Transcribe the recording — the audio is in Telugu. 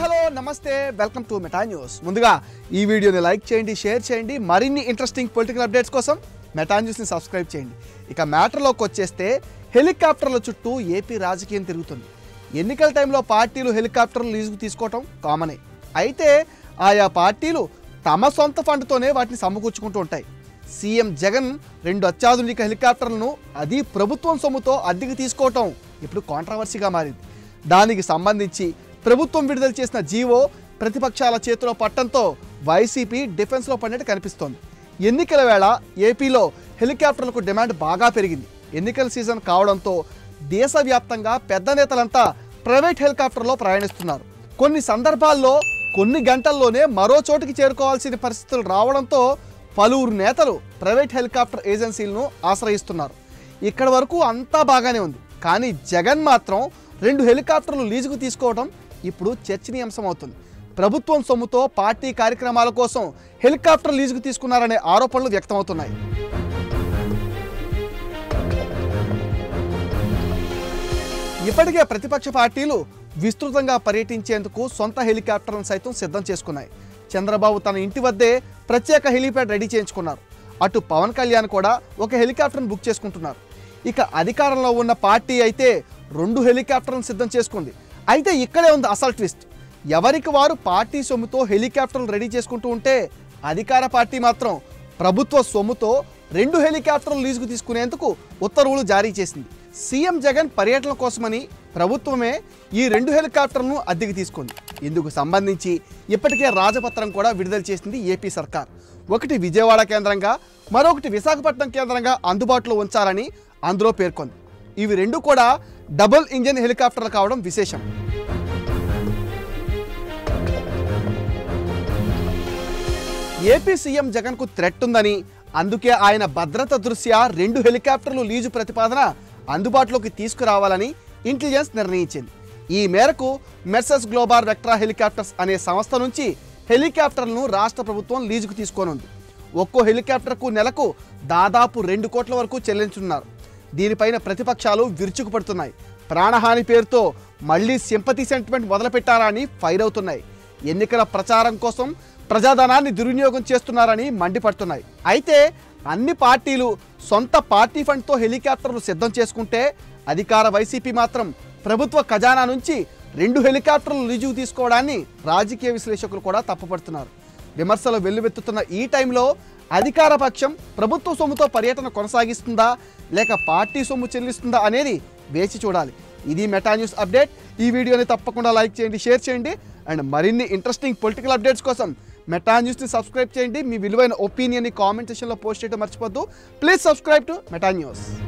హలో నమస్తే వెల్కమ్ టు మెటా న్యూస్ ముందుగా ఈ వీడియోని లైక్ చేయండి షేర్ చేయండి మరిన్ని ఇంట్రెస్టింగ్ పొలిటికల్ అప్డేట్స్ కోసం మెటా న్యూస్ని సబ్స్క్రైబ్ చేయండి ఇక మ్యాటర్లోకి వచ్చేస్తే హెలికాప్టర్ల చుట్టూ ఏపీ రాజకీయం తిరుగుతుంది ఎన్నికల టైంలో పార్టీలు హెలికాప్టర్లు లీజుకు తీసుకోవటం కామనే అయితే ఆయా పార్టీలు తమ సొంత ఫండ్తోనే వాటిని సమకూర్చుకుంటూ ఉంటాయి సీఎం జగన్ రెండు అత్యాధునిక హెలికాప్టర్లను అది ప్రభుత్వం సొమ్ముతో అద్దెకి తీసుకోవటం ఇప్పుడు కాంట్రవర్సీగా మారింది దానికి సంబంధించి ప్రభుత్వం విడుదల చేసిన జీవో ప్రతిపక్షాల చేతిలో పట్టడంతో వైసీపీ డిఫెన్స్లో పడినట్టు కనిపిస్తోంది ఎన్నికల వేళ ఏపీలో హెలికాప్టర్లకు డిమాండ్ బాగా పెరిగింది ఎన్నికల సీజన్ కావడంతో దేశవ్యాప్తంగా పెద్ద నేతలంతా ప్రైవేట్ హెలికాప్టర్లో ప్రయాణిస్తున్నారు కొన్ని సందర్భాల్లో కొన్ని గంటల్లోనే మరో చోటుకి చేరుకోవాల్సిన పరిస్థితులు రావడంతో పలువురు నేతలు ప్రైవేట్ హెలికాప్టర్ ఏజెన్సీలను ఆశ్రయిస్తున్నారు ఇక్కడ వరకు అంతా బాగానే ఉంది కానీ జగన్ మాత్రం రెండు హెలికాప్టర్లు లీజుకు తీసుకోవడం ఇప్పుడు చర్చనీయాంశం అవుతుంది ప్రభుత్వం సొమ్ముతో పార్టీ కార్యక్రమాల కోసం హెలికాప్టర్ లీజుకు తీసుకున్నారనే ఆరోపణలు వ్యక్తమవుతున్నాయి ఇప్పటికే ప్రతిపక్ష పార్టీలు విస్తృతంగా పర్యటించేందుకు సొంత హెలికాప్టర్లను సైతం సిద్ధం చేసుకున్నాయి చంద్రబాబు తన ఇంటి వద్దే ప్రత్యేక హెలీప్యాడ్ రెడీ చేయించుకున్నారు అటు పవన్ కళ్యాణ్ కూడా ఒక హెలికాప్టర్ను బుక్ చేసుకుంటున్నారు ఇక అధికారంలో ఉన్న పార్టీ అయితే రెండు హెలికాప్టర్లను సిద్ధం చేసుకుంది అయితే ఇక్కడే ఉంది అసలు ట్విస్ట్ ఎవరికి వారు పార్టీ సొమ్ముతో హెలికాప్టర్లు రెడీ చేసుకుంటూ ఉంటే అధికార పార్టీ మాత్రం ప్రభుత్వ సొమ్ముతో రెండు హెలికాప్టర్లు లీజుకు తీసుకునేందుకు ఉత్తర్వులు జారీ చేసింది సీఎం జగన్ పర్యటన కోసమని ప్రభుత్వమే ఈ రెండు హెలికాప్టర్లను అద్దెకి తీసుకుంది ఇందుకు సంబంధించి ఇప్పటికే రాజపత్రం కూడా విడుదల చేసింది ఏపీ సర్కార్ ఒకటి విజయవాడ కేంద్రంగా మరొకటి విశాఖపట్నం కేంద్రంగా అందుబాటులో ఉంచాలని అందులో పేర్కొంది ఇవి రెండు కూడా డబుల్ ఇంజన్ హెలికాప్టర్లు కావడం విశేషం ఏపీ సీఎం జగన్కు థ్రెట్ ఉందని అందుకే ఆయన భద్రత దృష్ట్యా రెండు హెలికాప్టర్లు లీజు ప్రతిపాదన అందుబాటులోకి తీసుకురావాలని ఇంటెలిజెన్స్ నిర్ణయించింది ఈ మేరకు మెర్సెస్ గ్లోబాల్ వెక్ట్రా హెలికాప్టర్స్ అనే సంస్థ నుంచి హెలికాప్టర్లను రాష్ట్ర ప్రభుత్వం లీజుకు తీసుకోనుంది ఒక్కో హెలికాప్టర్కు నెలకు దాదాపు రెండు కోట్ల వరకు చెల్లించున్నారు దీనిపైన ప్రతిపక్షాలు విరుచుకుపడుతున్నాయి ప్రాణహాని పేరుతో మళ్ళీ సింపతి సెంటిమెంట్ మొదలుపెట్టారా అని ఫైర్ అవుతున్నాయి ఎన్నికల ప్రచారం కోసం ప్రజాధనాన్ని దుర్వినియోగం చేస్తున్నారని మండిపడుతున్నాయి అయితే అన్ని పార్టీలు సొంత పార్టీ ఫండ్తో హెలికాప్టర్లు సిద్ధం చేసుకుంటే అధికార వైసీపీ మాత్రం ప్రభుత్వ ఖజానా నుంచి రెండు హెలికాప్టర్లు లీజుకు తీసుకోవడాన్ని రాజకీయ విశ్లేషకులు కూడా తప్పుపడుతున్నారు విమర్శలు వెల్లువెత్తుతున్న ఈ టైంలో అధికార పక్షం ప్రభుత్వ సొమ్ముతో పర్యటన కొనసాగిస్తుందా లేక పార్టీ సొమ్ము చెల్లిస్తుందా అనేది వేచి చూడాలి ఇది మెటా న్యూస్ అప్డేట్ ఈ వీడియోని తప్పకుండా లైక్ చేయండి షేర్ చేయండి అండ్ మరిన్ని ఇంట్రెస్టింగ్ పొలిటికల్ అప్డేట్స్ కోసం మెటా న్యూస్ని సబ్స్క్రైబ్ చేయండి మీ విలువైన ఒపీనియన్ని కామెంట్ సెక్షన్లో పోస్ట్ చేయడం మర్చిపోద్దు please subscribe to Meta news